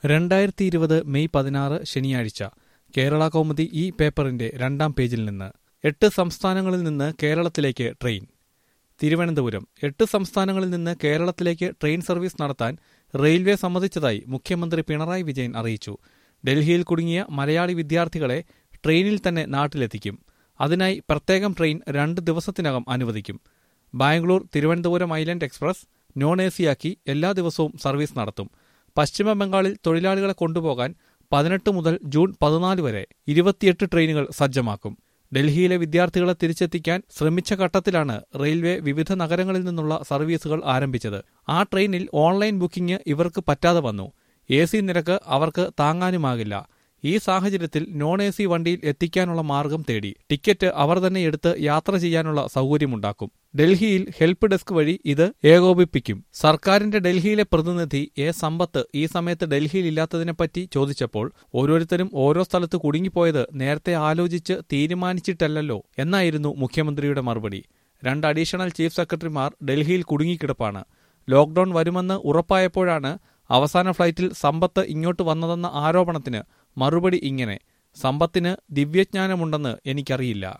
രണ്ടായിരത്തി ഇരുപത് മെയ് പതിനാറ് ശനിയാഴ്ച കേരള കൗമുദി ഈ പേപ്പറിന്റെ രണ്ടാം പേജിൽ നിന്ന് എട്ട് സംസ്ഥാനങ്ങളിൽ നിന്ന് കേരളത്തിലേക്ക് ട്രെയിൻ തിരുവനന്തപുരം എട്ട് സംസ്ഥാനങ്ങളിൽ നിന്ന് കേരളത്തിലേക്ക് ട്രെയിൻ സർവീസ് നടത്താൻ റെയിൽവേ സമ്മതിച്ചതായി മുഖ്യമന്ത്രി പിണറായി വിജയൻ അറിയിച്ചു ഡൽഹിയിൽ കുടുങ്ങിയ മലയാളി വിദ്യാർത്ഥികളെ ട്രെയിനിൽ തന്നെ നാട്ടിലെത്തിക്കും അതിനായി പ്രത്യേകം ട്രെയിൻ രണ്ട് ദിവസത്തിനകം അനുവദിക്കും Bangalore Thiruvananthapuram island express non A സിയാക്കി എല്ലാ ദിവസവും സർവീസ് നടത്തും പശ്ചിമ ബംഗാളിൽ തൊഴിലാളികളെ കൊണ്ടുപോകാൻ പതിനെട്ട് മുതൽ ജൂൺ പതിനാല് വരെ ഇരുപത്തിയെട്ട് ട്രെയിനുകൾ സജ്ജമാക്കും ഡൽഹിയിലെ വിദ്യാർത്ഥികളെ തിരിച്ചെത്തിക്കാൻ ശ്രമിച്ച ഘട്ടത്തിലാണ് റെയിൽവേ വിവിധ നഗരങ്ങളിൽ നിന്നുള്ള സർവീസുകൾ ആരംഭിച്ചത് ആ ട്രെയിനിൽ ഓൺലൈൻ ബുക്കിംഗ് ഇവർക്ക് പറ്റാതെ വന്നു എ സി നിരക്ക് അവർക്ക് താങ്ങാനുമാകില്ല ഈ സാഹചര്യത്തിൽ നോൺ എ സി വണ്ടിയിൽ എത്തിക്കാനുള്ള മാർഗം തേടി ടിക്കറ്റ് അവർ തന്നെ എടുത്ത് യാത്ര ചെയ്യാനുള്ള സൗകര്യമുണ്ടാക്കും ഡൽഹിയിൽ ഹെൽപ്പ് ഡെസ്ക് വഴി ഇത് ഏകോപിപ്പിക്കും സർക്കാരിന്റെ ഡൽഹിയിലെ പ്രതിനിധി എ സമ്പത്ത് ഈ സമയത്ത് ഡൽഹിയിൽ ഇല്ലാത്തതിനെപ്പറ്റി ചോദിച്ചപ്പോൾ ഓരോരുത്തരും ഓരോ സ്ഥലത്ത് കുടുങ്ങിപ്പോയത് നേരത്തെ ആലോചിച്ച് തീരുമാനിച്ചിട്ടല്ലല്ലോ എന്നായിരുന്നു മുഖ്യമന്ത്രിയുടെ മറുപടി രണ്ട് അഡീഷണൽ ചീഫ് സെക്രട്ടറിമാർ ഡൽഹിയിൽ കുടുങ്ങിക്കിടപ്പാണ് ലോക്ഡൌൺ വരുമെന്ന് ഉറപ്പായപ്പോഴാണ് അവസാന ഫ്ലൈറ്റിൽ സമ്പത്ത് ഇങ്ങോട്ട് വന്നതെന്ന ആരോപണത്തിന് മറുപടി ഇങ്ങനെ സമ്പത്തിന് ദിവ്യജ്ഞാനമുണ്ടെന്ന് എനിക്കറിയില്ല